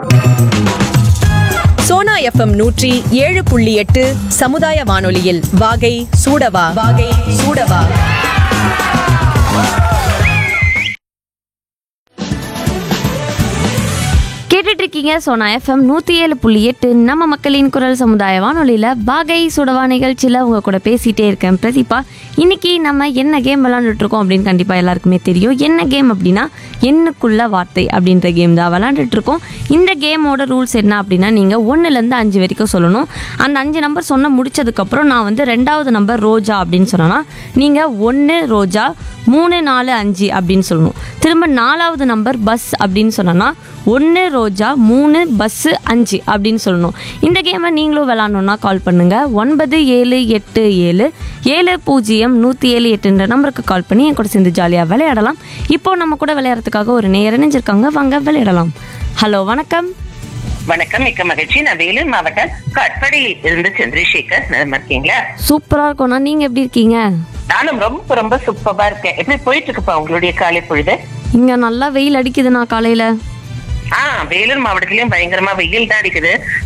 Sona FM நூற்றி ஏழு புள்ளி எட்டு சமுதாய வானொலியில் வாகை சூடவா வாகை சூடவா கேட்டுட்டு இருக்கீங்க சோனா எஃப்எம் நூற்றி ஏழு புள்ளி எட்டு நம்ம மக்களின் குரல் சமுதாய வானொலியில் பாகை சுடவா நிகழ்ச்சியில் உங்க கூட பேசிகிட்டே இருக்கேன் பிரதீபா இன்னைக்கு நம்ம என்ன கேம் விளாண்டுட்டு இருக்கோம் அப்படின்னு கண்டிப்பாக எல்லாருக்குமே தெரியும் என்ன கேம் அப்படின்னா எண்ணுக்குள்ள வார்த்தை அப்படின்ற கேம் தான் விளாண்டுட்டு இருக்கோம் இந்த கேமோட ரூல்ஸ் என்ன அப்படின்னா நீங்கள் ஒன்றுலேருந்து அஞ்சு வரைக்கும் சொல்லணும் அந்த அஞ்சு நம்பர் சொன்ன முடிச்சதுக்கப்புறம் நான் வந்து ரெண்டாவது நம்பர் ரோஜா அப்படின்னு சொன்னேன்னா நீங்கள் ஒன்று ரோஜா மூணு நாலு அஞ்சு அப்படின்னு சொல்லணும் திரும்ப நாலாவது நம்பர் பஸ் அப்படின்னு சொன்னோன்னா ஒன்று ரோஜா மூணு பஸ்ஸு அஞ்சு அப்படின்னு சொல்லணும் இந்த கேமை நீங்களும் விளாட்ணுன்னா கால் பண்ணுங்கள் ஒன்பது ஏழு எட்டு ஏழு ஏழு பூஜ்ஜியம் நூற்றி ஏழு எட்டுன்ற நம்பருக்கு கால் பண்ணி என் கூட சேர்ந்து ஜாலியாக விளையாடலாம் இப்போ நம்ம கூட விளையாடுறதுக்காக ஒரு நேரம் நினைஞ்சிருக்காங்க வாங்க விளையாடலாம் ஹலோ வணக்கம் வணக்கம் மிக்க மகிழ்ச்சி நான் வேலூர் மாவட்டம் கட்படியில் இருந்து சந்திரசேகர் நலமா இருக்கீங்களா சூப்பராக இருக்கோண்ணா நீங்கள் எப்படி இருக்கீங்க நானும் ரொம்ப ரொம்ப சூப்பரா இருக்கேன் எப்படி போயிட்டு இருக்குப்பா உங்களுடைய காலை பொழுது இங்கே நல்லா வெயில் அடிக்குதுண்ணா காலையில் ஆ வேலூர் மாவட்டத்திலயும் பயங்கரமா வெயில் தான் அடிக்குது